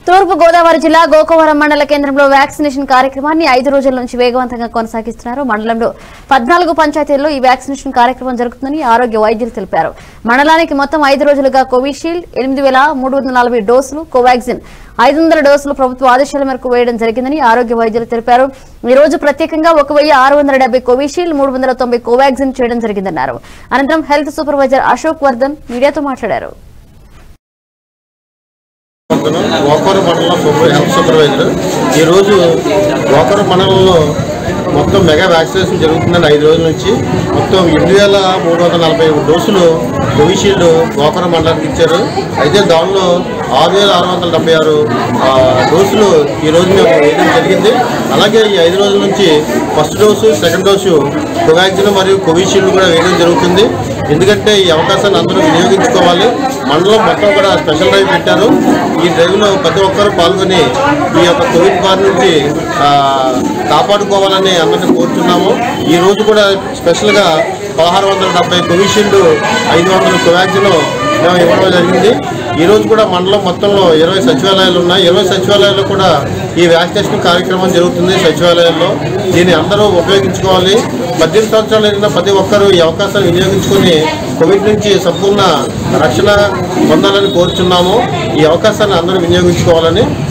తూర్పు గోదావరి జిల్లా గోకవరం మండల కేంద్రంలో వ్యాక్సినేషన్ కార్యక్రమాన్ని ఐదు రోజుల నుంచి వేగవంతంగా కొనసాగిస్తున్నారు మండలంలో పద్నాలుగు పంచాయతీల్లో ఈ వ్యాక్సినేషన్ కార్యక్రమం జరుగుతుందని ఆరోగ్య వైద్యులు తెలిపారు మండలానికి మొత్తం ఐదు రోజులుగా కోవిషీల్డ్ ఎనిమిది వేల మూడు వందల నలభై డోసులు కోవాక్సిన్ ఐదు వందల డోసులు ప్రభుత్వ ఆదేశాల మేరకు వేయడం జరిగిందని ఆరోగ్య వైద్యులు తెలిపారు ఈ రోజు ప్రత్యేకంగా ఒక వెయ్యి ఆరు వందల డెబ్బై కోవిషీల్డ్ మూడు వందల తొంభై కోవాక్సిన్ చేయడం జరిగిందన్నారు అనంతరం హెల్త్ సూపర్వైజర్ అశోక్ వర్ధన్ మీడియాతో మాట్లాడారు గోకవరం మండలం సూపర్ హెల్త్ సూపర్వైజర్ ఈరోజు గోకవరం మండలంలో మొత్తం మెగా వ్యాక్సినేషన్ జరుగుతుందండి ఐదు రోజుల నుంచి మొత్తం ఎనిమిది వేల మూడు వందల నలభై డోసులు కోవిషీల్డ్ గోకవరం మండలానికి ఇచ్చారు అయితే దానిలో ఆరు వేల ఆరు వందల డెబ్బై ఆరు ఆ, డోసులు ఈరోజు మేము వేయడం జరిగింది అలాగే ఈ ఐదు రోజుల నుంచి first dose second dose Covaxin మరియు కోవిషీల్డ్ కూడా వేయడం జరుగుతుంది ఎందుకంటే ఈ అవకాశాన్ని అందరూ వినియోగించుకోవాలి మండలం మొత్తం కూడా స్పెషల్ డ్రైవ్ పెట్టారు ఈ డ్రైవ్లో ప్రతి ఒక్కరూ పాల్గొని ఈ యొక్క కోవిడ్ బారి నుంచి ఆ, కాపాడుకోవాలని అందరినీ కోరుతున్నాము ఈ రోజు కూడా స్పెషల్గా పదహారు వందల డెబ్బై కోవిషీల్డ్ ఐదు వందల కోవాక్సిన్ మేము ఇవ్వడం జరిగింది ఈ రోజు కూడా మండలం మొత్తంలో ఇరవై సచివాలయాలు ఉన్నాయి ఇరవై సచివాలయాల్లో కూడా ఈ వ్యాక్సినేషన్ కార్యక్రమం జరుగుతుంది సచివాలయాల్లో దీన్ని అందరూ ఉపయోగించుకోవాలి పద్దెనిమిది సంవత్సరాలు అయిన ప్రతి ఒక్కరూ ఈ అవకాశాన్ని వినియోగించుకొని కోవిడ్ నుంచి సంపూర్ణ రక్షణ పొందాలని కోరుచున్నాము ఈ అవకాశాన్ని అందరూ వినియోగించుకోవాలని